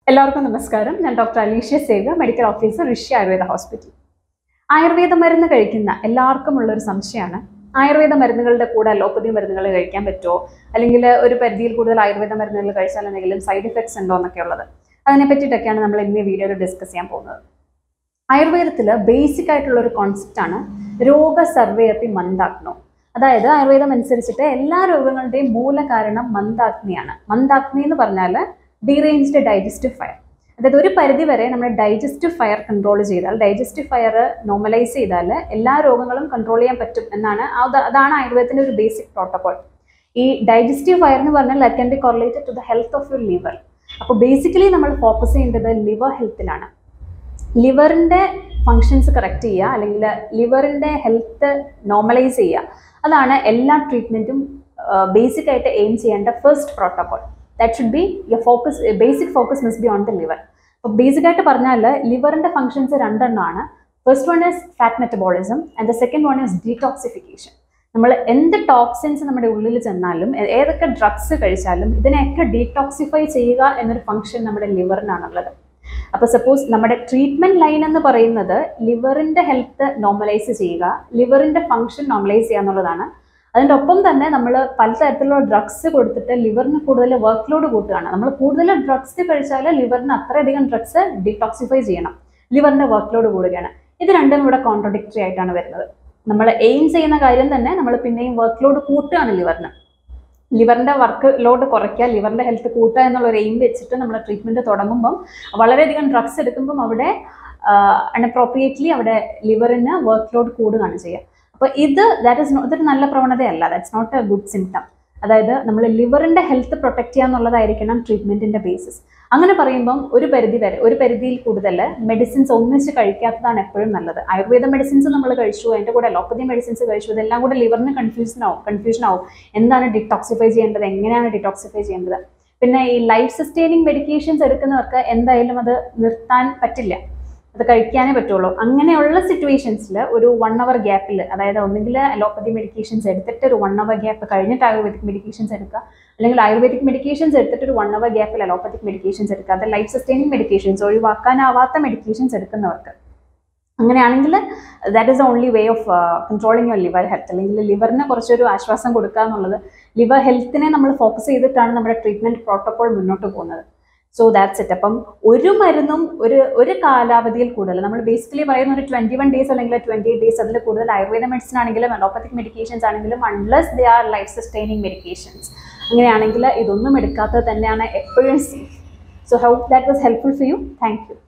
എല്ലാവർക്കും നമസ്കാരം ഞാൻ doctor Alicia Seva medical officer Rishi Ayurveda hospital Ayurveda മരുന്ന് കഴിക്കുന്ന എല്ലാവർക്കും ഉള്ളൊരു സംശയമാണ് ആയുർവേദ മരുന്നുകളുടെ കൂടെ അലോപ്പതി മരുന്നുകൾ കഴിക്കാൻ പറ്റുമോ അല്ലെങ്കിൽ ഒരു പരിധിയിൽ കൂടുതൽ ആയുർവേദ മരുന്നുകൾ കഴിച്ചാൽ എന്തെങ്കിലും സൈഡ് ഇഫക്ട്സ് ഉണ്ടോ എന്നൊക്കെ ഉള്ളത് അതിനെ പറ്റിയിട്ടൊക്കെയാണ് നമ്മൾ ഇന്ന് ഈ വീഡിയോയിൽ ഡിസ്കസ് ചെയ്യാൻ പോകുന്നത് ആയുർവേദത്തിൽ ബേസിക് ആയിട്ടുള്ള ഒരു കോൺസെപ്റ്റ് ആണ് രോഗ സർവേയപ്പി മന്ദാഗ്നോ അതായത് ആയുർവേദം അനുസരിച്ചിട്ട് എല്ലാ രോഗങ്ങളുടെയും മൂല കാരണം മന്ദാഗ്നിയാണ് മന്ദാഗ്നി എന്ന് പറഞ്ഞാൽ ഡിറേഞ്ച്ഡ് ഡൈജസ്റ്റീവ് ഫയർ അതായത് ഒരു പരിധി വരെ നമ്മുടെ ഡൈജസ്റ്റീവ് ഫയർ കൺട്രോൾ ചെയ്താൽ ഡൈജസ്റ്റീവ് ഫയർ നോർമലൈസ് ചെയ്താൽ എല്ലാ രോഗങ്ങളും കൺട്രോൾ ചെയ്യാൻ പറ്റും എന്നാണ് അത് അതാണ് ആയുർവേദത്തിന്റെ ഒരു ബേസിക് പ്രോട്ടോകോൾ ഈ ഡൈജസ്റ്റീവ് ഫയർ എന്ന് പറഞ്ഞാൽ that can be correlated to the health of your liver അപ്പോൾ ബേസിക്കലി നമ്മൾ ഫോക്കസ് ചെയ്യേണ്ടത് ലിവർ ഹെൽത്തിലാണ് ലിവറിൻ്റെ ഫങ്ഷൻസ് കറക്റ്റ് ചെയ്യുക അല്ലെങ്കിൽ ലിവറിൻ്റെ ഹെൽത്ത് നോർമലൈസ് ചെയ്യുക അതാണ് എല്ലാ ട്രീറ്റ്മെൻറ്റും ബേസിക് ആയിട്ട് എയിം ചെയ്യേണ്ട first protocol that should be your focus basic focus must be on the liver അപ്പോൾ ബേസിക് ആയിട്ട് പറഞ്ഞാൽ ലിവറിൻ്റെ ഫങ്ഷൻസ് രണ്ടെണ്ണമാണ് first one is fat metabolism and the second one is detoxification നമ്മൾ എന്ത് ടോക്സിൻസ് നമ്മുടെ ഉള്ളിൽ ചെന്നാലും ഏ- ഏതൊക്കെ ഡ്രഗ്സ് കഴിച്ചാലും ഇതിനെയൊക്കെ ഡീടോക്സിഫൈ ചെയ്യുക എന്നൊരു ഫംഗ്ഷൻ നമ്മുടെ ലിവറിനാണുള്ളത് അപ്പോൾ സപ്പോസ് നമ്മുടെ ട്രീറ്റ്മെന്റ് ലൈൻ എന്ന് പറയുന്നത് ലിവറിന്റെ ഹെൽത്ത് നോർമലൈസ് ചെയ്യുക ലിവറിന്റെ ഫംഗ്ഷൻ നോർമലൈസ് ചെയ്യുക എന്നുള്ളതാണ് അതിൻ്റെ ഒപ്പം തന്നെ നമ്മൾ പലതരത്തിലുള്ള ഡ്രഗ്സ് കൊടുത്തിട്ട് ലിവറിന് കൂടുതൽ വർക്ക് ലോഡ് കൂട്ടുകയാണ് നമ്മൾ കൂടുതൽ ഡ്രഗ്സ് കഴിച്ചാൽ ലിവറിന് അത്രയധികം ഡ്രഗ്സ് ഡീടോക്സിഫൈ ചെയ്യണം ലിവറിന്റെ വർക്ക് ലോഡ് കൂടുകയാണ് ഇത് രണ്ടും ഇവിടെ കോൺട്രഡിക്ടറി ആയിട്ടാണ് വരുന്നത് നമ്മൾ എയിം ചെയ്യുന്ന കാര്യം തന്നെ നമ്മൾ പിന്നെയും വർക്ക് ലോഡ് കൂട്ടുകയാണ് ലിവറിന് ലിവറിന്റെ വർക്ക് ലോഡ് കുറയ്ക്കുക ലിവറിന്റെ ഹെൽത്ത് കൂട്ടുക എന്നുള്ള ഒരു എയിം വെച്ചിട്ട് നമ്മൾ ട്രീറ്റ്മെന്റ് തുടങ്ങുമ്പം വളരെയധികം ഡ്രഗ്സ് എടുക്കുമ്പം അവിടെ അൺഅപ്രോപ്രിയേറ്റ്ലി അവിടെ ലിവറിന് വർക്ക് ലോഡ് കൂടുകയാണ് ചെയ്യുക അപ്പോൾ ഇത് ദാറ്റ് ഇസ് ഇതൊരു നല്ല പ്രവണതയല്ല that's not a good symptom അതായത് നമ്മൾ ലിവറിന്റെ ഹെൽത്ത് പ്രൊട്ടക്ട് ചെയ്യുക എന്നുള്ളതായിരിക്കണം ട്രീറ്റ്മെന്റിന്റെ ബേസിസ് അങ്ങനെ പറയുമ്പം ഒരു പരിധി വരെ ഒരു പരിധിയിൽ കൂടുതൽ മെഡിസിൻസ് ഒന്നിച്ച് കഴിക്കാത്തതാണ് എപ്പോഴും നല്ലത് ആയുർവേദ മെഡിസിൻസ് നമ്മൾ കഴിച്ചു അതിൻ്റെ കൂടെ അലോപ്പതി മെഡിസിൻസ് കഴിച്ചു ഇതെല്ലാം കൂടെ ലിവറിന് കൺഫ്യൂഷൻ ആവും കൺഫ്യൂഷൻ ആവും എന്താണ് ഡിറ്റോക്സിഫൈ ചെയ്യേണ്ടത് എങ്ങനെയാണ് ഡിറ്റോക്സിഫൈ ചെയ്യേണ്ടത് പിന്നെ ഈ ലൈഫ് സസ്റ്റൈനിങ് മെഡിക്കേഷൻസ് എടുക്കുന്നവർക്ക് എന്തായാലും അത് നിർത്താൻ പറ്റില്ല അത് കഴിക്കാനേ പറ്റുള്ളൂ അങ്ങനെയുള്ള സിറ്റുവേഷൻസിൽ ഒരു വൺ അവർ ഗ്യാപ്പിൽ അതായത് ഒന്നുകിൽ അലോപ്പതി മെഡിക്കേഷൻസ് എടുത്തിട്ട് ഒരു വൺ അവർ ഗ്യാപ്പ് കഴിഞ്ഞിട്ട് ആയുർവേദിക് മെഡിക്കേഷൻസ് എടുക്കുക അല്ലെങ്കിൽ ആയുർവേദിക് മെഡിക്കേഷൻസ് എടുത്തിട്ട് ഒരു വൺ അവർ ഗ്യാപ്പിൽ അലോപ്പതിക് മെഡിക്കേഷൻസ് എടുക്കുക അത് ലൈഫ് സസ്റ്റൈനിങ് മെഡിക്കേഷൻസ് ഒഴിവാക്കാനാവാത്ത മെഡിക്കേഷൻസ് എടുക്കുന്നവർക്ക് അങ്ങനെയാണെങ്കിൽ that is only way of controlling your liver health അല്ലെങ്കിൽ ലിവറിന് കുറച്ചൊരു ആശ്വാസം കൊടുക്കുക എന്നുള്ളത് ലിവർ ഹെൽത്തിനെ നമ്മൾ ഫോക്കസ് ചെയ്തിട്ടാണ് നമ്മുടെ ട്രീറ്റ്മെൻറ്റ് പ്രോട്ടോകോൾ മുന്നോട്ട് പോകുന്നത് സോ ദാറ്റ്സ് ഇറ്റ് അപ്പം ഒരു മരുന്നും ഒരു ഒരു കാലാവധിയിൽ കൂടുതൽ നമ്മൾ ബേസിക്കലി പറയുന്ന ഒരു ട്വൻറ്റി വൺ ഡേയ്സ് അല്ലെങ്കിൽ ട്വൻറ്റി എയ്റ്റ് ഡേയ്സ് അതിൽ കൂടുതൽ ആയുർവേദ മെഡിസിൻ ആണെങ്കിലും അലോപ്പത്തിക് മെഡിക്കേഷൻസ് ആണെങ്കിലും unless they are life sustaining medications അങ്ങനെയാണെങ്കിൽ ഇതൊന്നും എടുക്കാത്തത് തന്നെയാണ് എപ്പോഴും safe so how that was helpful for you thank U